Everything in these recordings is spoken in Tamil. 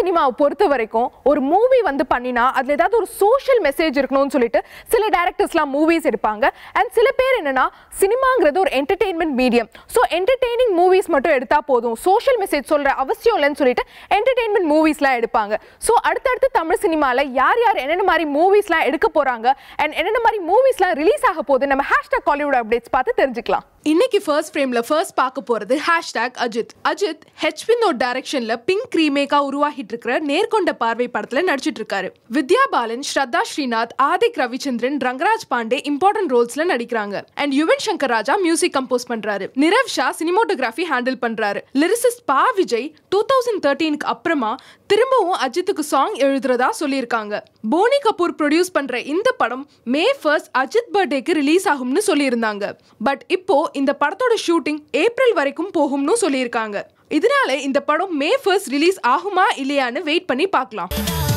சினிமாவை பொறுத்த வரைக்கும் ஒரு மூவி வந்து பண்ணினா அதுல ஏதாவது ஒரு சோஷியல் மெசேஜ் இருக்கணும்னு சொல்லிட்டு சில டேரக்டர்ஸ்லாம் மூவிஸ் எடுப்பாங்க அண்ட் சில பேர் என்னன்னா சினிமாங்கிறது ஒரு entertainment medium so entertaining movies மட்டும் எடுத்தா போதும் சோஷியல் மெசேஜ் சொல்ற அவசியம் இல்லைன்னு சொல்லிட்டு என்டர்டெயின்மெண்ட் மூவிஸ்லாம் எடுப்பாங்க ஸோ அடுத்தடுத்து தமிழ் சினிமாவில் யார் யார் என்னென்ன மாதிரி மூவிஸ்லாம் எடுக்க போறாங்க அண்ட் என்னென்ன மாதிரி மூவிஸ்லாம் ரிலீஸ் ஆக போகுது நம்ம ஹேஷ்டாக் காலிவுட் அப்டேட்ஸ் பார்த்து தெரிஞ்சுக்கலாம் இன்னைக்கு ஃபர்ஸ்ட் ஃப்ரேம்ல ஃபர்ஸ்ட் பார்க்க போறது ஹேஷ்டாக் அஜித் அஜித் ஹெச்வினோ டைரக்ஷன்ல பிங்க் ரீமேக்கா உருவாகிட்டு இருக்கிற நேர்கொண்ட பார்வை படத்துல நடிச்சிட்டு இருக்காரு வித்யா பாலன் ஸ்ரத்தா ஸ்ரீநாத் ஆதிக் ரவிச்சந்திரன் ரங்கராஜ் பாண்டே இம்பார்ட்டன்ட் ரோல்ஸ்ல நடிக்கிறாங்க and Yuvan Shankar Raja music compose பண்றாரு நிரவ் ஷா சினிமோட்டோகிராஃபி ஹேண்டில் பண்றாரு lyricist Pa Vijay two thousand தேர்ட்டீனுக்கு அப்புறமா திரும்பவும் அஜித்துக்கு சாங் எழுதுறதா சொல்லியிருக்காங்க போனி கபூர் ப்ரொடியூஸ் பண்ற இந்த படம் மே ஃபர்ஸ்ட் அஜித் பர்த்டேக்கு ரிலீஸ் ஆகும்னு சொல்லியிருந்தாங்க பட் இப்போ இந்த படத்தோட ஷூட்டிங் ஏப்ரல் வரைக்கும் போகும்னு சொல்லியிருக்காங்க இதனால இந்த படம் மே ஃபர்ஸ்ட் ரிலீஸ் ஆகுமா இல்லையான்னு வெயிட் பண்ணி பார்க்கலாம்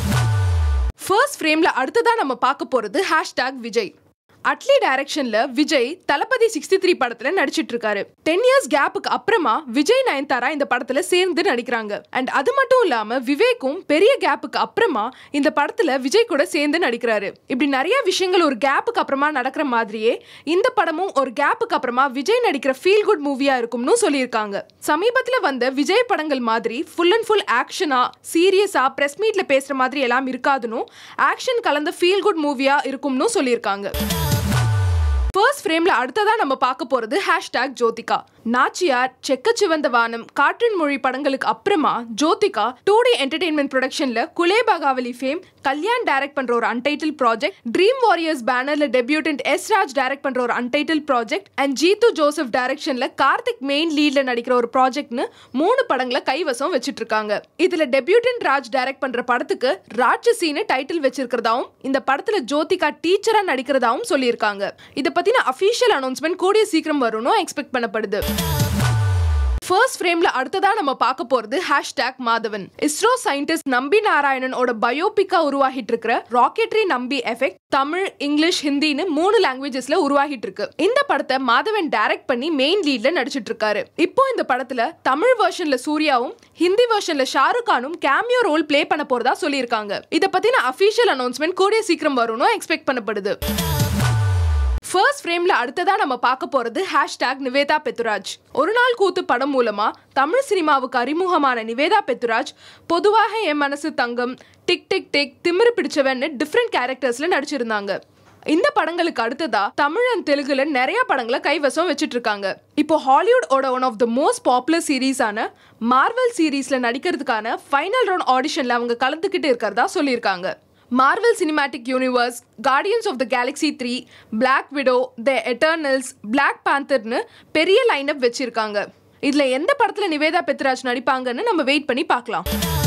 ஃபர்ஸ்ட் ஃப்ரேம்ல அடுத்ததா நம்ம பார்க்க போறது ஹேஷ்டாக் விஜய் அட்லி டைரக்ஷன்ல விஜய் தளபதி சிக்ஸ்டி த்ரீ படத்துல நடிச்சிட்டு இருக்காரு டென் இயர்ஸ் கேப்புக்கு அப்புறமா விஜய் நயன்தாரா இந்த படத்துல சேர்ந்து நடிக்கிறாங்க அண்ட் அது மட்டும் இல்லாம விவேக்கும் பெரிய கேப்புக்கு அப்புறமா இந்த படத்துல விஜய் கூட சேர்ந்து நடிக்கிறாரு இப்படி நிறைய விஷயங்கள் ஒரு கேப்புக்கு அப்புறமா நடக்கிற மாதிரியே இந்த படமும் ஒரு கேப்புக்கு அப்புறமா விஜய் நடிக்கிற ஃபீல் குட் மூவியா இருக்கும்னு சொல்லியிருக்காங்க சமீபத்துல வந்த விஜய் படங்கள் மாதிரி ஃபுல் அண்ட் ஃபுல் ஆக்ஷனா சீரியஸா பிரஸ் மீட்ல பேசுற மாதிரி எல்லாம் இருக்காதுன்னு ஆக்ஷன் கலந்த ஃபீல் குட் மூவியா இருக்கும்னு சொல்லியிருக்காங்க ஃபர்ஸ்ட் ஃப்ரேம்ல அடுத்ததா நம்ம பார்க்க போறது ஹேஷ்டாக் ஜோதிகா நாச்சியார் செக்க சிவந்த வானம் காற்றின் மொழி படங்களுக்கு அப்புறமா ஜோதிகா டூ டி என்டர்டைன்மெண்ட் ப்ரொடக்ஷன்ல Gulebakavali fame Kalyan direct பண்ற ஒரு அன்டைட்டில் ப்ராஜெக்ட் ட்ரீம் வாரியர்ஸ் பேனர்ல டெபியூட்டன்ட் எஸ் ராஜ் டைரக்ட் பண்ற ஒரு untitled project and Jeethu Joseph டைரக்ஷன்ல கார்த்திக் மெயின் லீட்ல நடிக்கிற ஒரு ப்ராஜெக்ட்னு மூணு படங்களை கைவசம் வச்சிட்டு இருக்காங்க இதுல டெபியூட்டன்ட் ராஜ் டைரக்ட் பண்ற படத்துக்கு ராட்சசின்னு டைட்டில் வச்சிருக்கிறதாவும் இந்த படத்துல ஜோதிகா டீச்சரா நடிக்கிறதாவும் சொல்லியிருக்காங்க இதை பத்தின அஃபீஷியல் அனௌன்ஸ்மெண்ட் கூடிய சீக்கிரம் வரும்னு எக்ஸ்பெக்ட் பண்ணப்படுது ஃபர்ஸ்ட் ஃப்ரேம்ல அடுத்ததா நம்ம பார்க்க போறது ஹேஷ்டாக் மாதவன் இஸ்ரோ சயின்டிஸ்ட் நம்பி நாராயணனோட பயோபிக்கா உருவாகிட்டு இருக்கிற ராக்கெட்ரி நம்பி எஃபெக்ட் தமிழ் இங்கிலீஷ் ஹிந்தின்னு மூணு லாங்குவேஜஸ்ல உருவாகிட்டு இருக்கு இந்த படத்தை மாதவன் டைரக்ட் பண்ணி மெயின் லீட்ல நடிச்சிட்டு இருக்காரு இப்போ இந்த படத்துல தமிழ் வெர்ஷன்ல சூர்யாவும் ஹிந்தி வெர்ஷன்ல ஷாருக் கானும் கேமியோ ரோல் ப்ளே பண்ண போறதா சொல்லியிருக்காங்க இதை பத்தின அஃபீஷியல் அனௌன்ஸ்மெண்ட் கூடிய சீக்கிரம் வரும்னு எக்ஸ்பெக்ட் பண்ணப்படுது ஃபர்ஸ்ட் ஃப்ரேம்ல அடுத்ததா நம்ம பார்க்க போறது ஹேஷ்டாக் நிவேதா பெத்துராஜ் ஒரு நாள் கூத்து படம் மூலமா தமிழ் சினிமாவுக்கு அறிமுகமான நிவேதா பெத்துராஜ் பொதுவாக என் மனசு தங்கம் டிக் டிக் டிக் திமிரு பிடிச்சவன்னு டிஃப்ரெண்ட் கேரக்டர்ஸ்ல நடிச்சிருந்தாங்க இந்த படங்களுக்கு அடுத்ததா தமிழ் அண்ட் தெலுங்குல நிறைய படங்களை கைவசம் வச்சிட்டு இருக்காங்க இப்போ ஹாலிவுட்டோட one of the most popular சீரீஸான மார்வல் சீரீஸ்ல நடிக்கிறதுக்கான ஃபைனல் ரவுண்ட் ஆடிஷன்ல அவங்க கலந்துக்கிட்டு இருக்கிறதா சொல்லியிருக்காங்க Marvel cinematic universe Guardians of the Galaxy three Black Widow the Eternals Black பேந்தர்னு பெரிய லைனப் வச்சிருக்காங்க இதுல எந்த படத்துல நிவேதா பெத்ராஜ் நடிப்பாங்கன்னு நம்ம வெயிட் பண்ணி பார்க்கலாம்